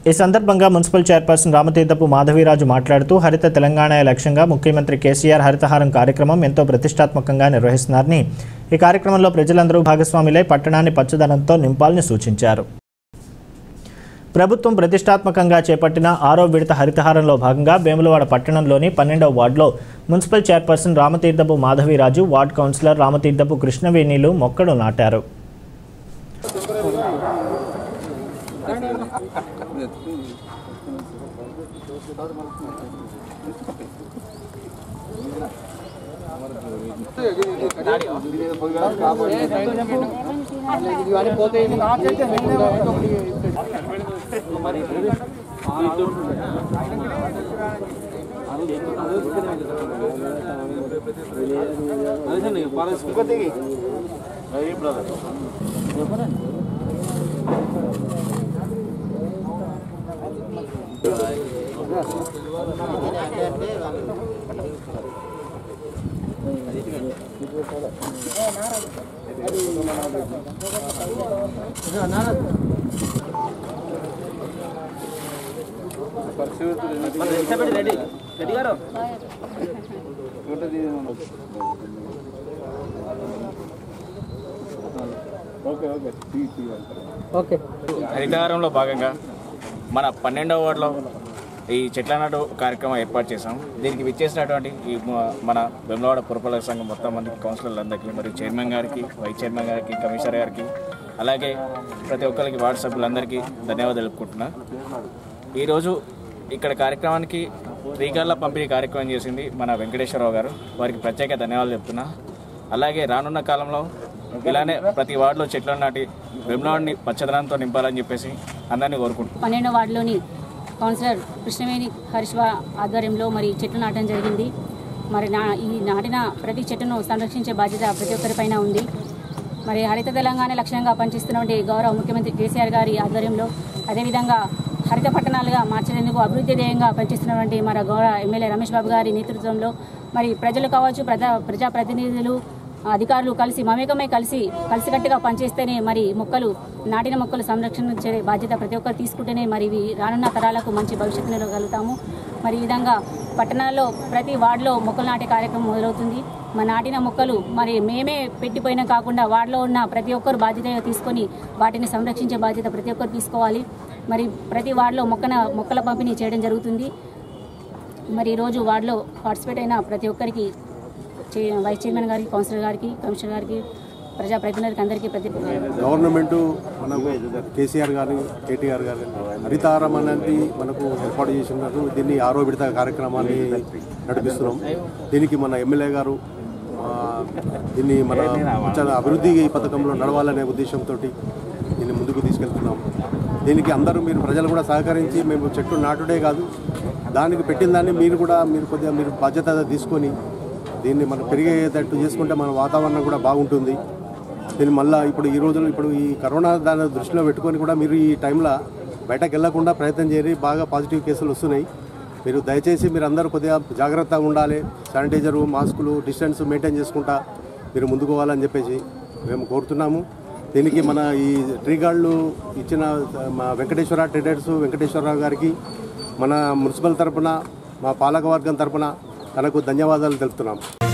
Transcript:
ఈ సందర్భంగా municipal chairperson Ramatheerthapu Madhavi Raju మాట్లాడుతూ హరిత తెలంగాణ లక్ష్యంగా ముఖ్యమంత్రి కేసీఆర్ హరితహారం కార్యక్రమం ఎంతో ప్రతిష్టాత్మకంగా నిర్వహిస్తున్నారని ఈ కార్యక్రమంలో ప్రజలందరూ భాగస్వాములై పట్టణాన్ని పచ్చదనంతో నింపాలని సూచించారు ప్రభుత్వం ప్రతిష్టాత్మకంగా చేపట్టిన ఆరో విడత హరితహారంలో భాగంగా వేములవాడ పట్టణంలోని పన్నెండవ వార్డులో municipal chairperson Ramatheerthapu Madhaviraju ward councillor Ramatheerthapu కృష్ణవేణిలు మొక్కలు నాటారు హరితహారంలో భాగంగా మన పన్నెండవ వార్డులో ఈ చెట్ల నాటు కార్యక్రమం ఏర్పాటు చేశాం దీనికి విచ్చేసినటువంటి ఈ మ- మన వెమ్లవాడ పురపాలక సంఘం మొత్తం మంది కౌన్సిలర్లందరికీ మరియు చైర్మన్ గారికి వైస్ చైర్మన్ గారికి కమిషనర్ గారికి అలాగే ప్రతి ఒక్కరికి వార్డు సభ్యులందరికీ ధన్యవాదాలు తెలుపుకుంటున్నా ఈరోజు ఇక్కడ కార్యక్రమానికి రీగాళ్ళ పంపిణీ కార్యక్రమం చేసింది మన వెంకటేశ్వరరావు గారు వారికి ప్రత్యేక ధన్యవాదాలు చెప్తున్నా అలాగే రానున్న కాలంలో ఇలానే ప్రతి వార్డులో చెట్లను నాటి వెమ్లవాడిని పచ్చదనంతో నింపాలని చెప్పేసి అందరినీ కోరుకుంటున్నాను పన్నెండో వార్డులోని కౌన్సిలర్ కృష్ణవేణి హరీష్వ ఆధ్వర్యంలో మరి చెట్లు నాటడం జరిగింది మరి నా ఈ నాటిన ప్రతి చెట్టును సంరక్షించే బాధ్యత ప్రతి ఒక్కరిపైన ఉంది మరి హరిత తెలంగాణ లక్ష్యంగా పనిచేస్తున్నటువంటి గౌరవ ముఖ్యమంత్రి కేసీఆర్ గారి ఆధ్వర్యంలో అదేవిధంగా హరిత పట్టణాలుగా మార్చేందుకు అభివృద్ధి ధ్యేయంగా పనిచేస్తున్నటువంటి మన గౌరవ ఎమ్మెల్యే రమేష్ బాబు గారి నేతృత్వంలో మరి ప్రజలు కావచ్చు ప్రజా ప్రజాప్రతినిధులు అధికారులు కలిసి మమేకమై కలిసి కలిసికట్టుగా పనిచేస్తేనే మరి మొక్కలు నాటిన మొక్కలు సంరక్షించే బాధ్యత ప్రతి ఒక్కరు తీసుకుంటేనే మరి ఇవి రానున్న తరాలకు మంచి భవిష్యత్తును ఇవ్వగలుగుతాము మరి ఈ విధంగా పట్టణాల్లో ప్రతి వార్డులో మొక్కలు నాటే కార్యక్రమం మొదలవుతుంది మన నాటిన మొక్కలు మరి మేమే పెట్టిపోయినా కాకుండా వార్డులో ఉన్న ప్రతి ఒక్కరు బాధ్యతగా తీసుకొని వాటిని సంరక్షించే బాధ్యత ప్రతి ఒక్కరు తీసుకోవాలి మరి ప్రతి వార్డులో మొక్కన మొక్కల పంపిణీ చేయడం జరుగుతుంది మరి ఈరోజు వార్డులో పార్టిసిపేట్ అయిన ప్రతి ఒక్కరికి చే- వైస్ చైర్మన్ గారికి కౌన్సిలర్ గారికి కమిషనర్ గారికి ప్రజాప్రతినిధులకి అందరికీ ప్రతి గవర్నమెంట్ మనకు కేసీఆర్ గారు కేటీఆర్ గారు హరితారం అనేది మనకు ఏర్పాటు చేసి ఉన్నారు దీన్ని ఆరో విడత కార్యక్రమాన్ని నడిపిస్తున్నాం దీనికి మన ఎమ్మెల్యే గారు ఆ, దీన్ని మన చాలా అభివృద్ధి పథకంలో నడవాలనే ఉద్దేశంతో దీన్ని ముందుకు తీసుకెళ్తున్నాం దీనికి అందరూ మీరు ప్రజలు కూడా సహకరించి మేము చెట్లు నాటుడే కాదు దానికి పెట్టిన దాన్ని మీరు కూడా మీరు కొద్దిగా మీరు బాధ్యత తీసుకొని దీన్ని మనం పెరిగేటట్టు చేసుకుంటే మన వాతావరణం కూడా బాగుంటుంది దీన్ని మళ్ళీ ఇప్పుడు ఈ రోజుల్లో ఇప్పుడు ఈ కరోనా దాన్ని దృష్టిలో పెట్టుకొని కూడా మీరు ఈ టైంలో బయటకు వెళ్లకుండా ప్రయత్నం చేయరు బాగా పాజిటివ్ కేసులు వస్తున్నాయి మీరు దయచేసి మీరు అందరూ కొద్దిగా జాగ్రత్తగా ఉండాలి శానిటైజరు మాస్కులు డిస్టెన్స్ మెయింటైన్ చేసుకుంటా మీరు ముందుకు పోవాలని చెప్పేసి మేము కోరుతున్నాము దీనికి మన ఈ ట్రీ గార్డులు ఇచ్చిన మా వెంకటేశ్వర ట్రేడర్స్ వెంకటేశ్వరరావు గారికి మన మున్సిపల్ తరపున మా పాలకవర్గం తరపున తనకు ధన్యవాదాలు తెలుపుతున్నాం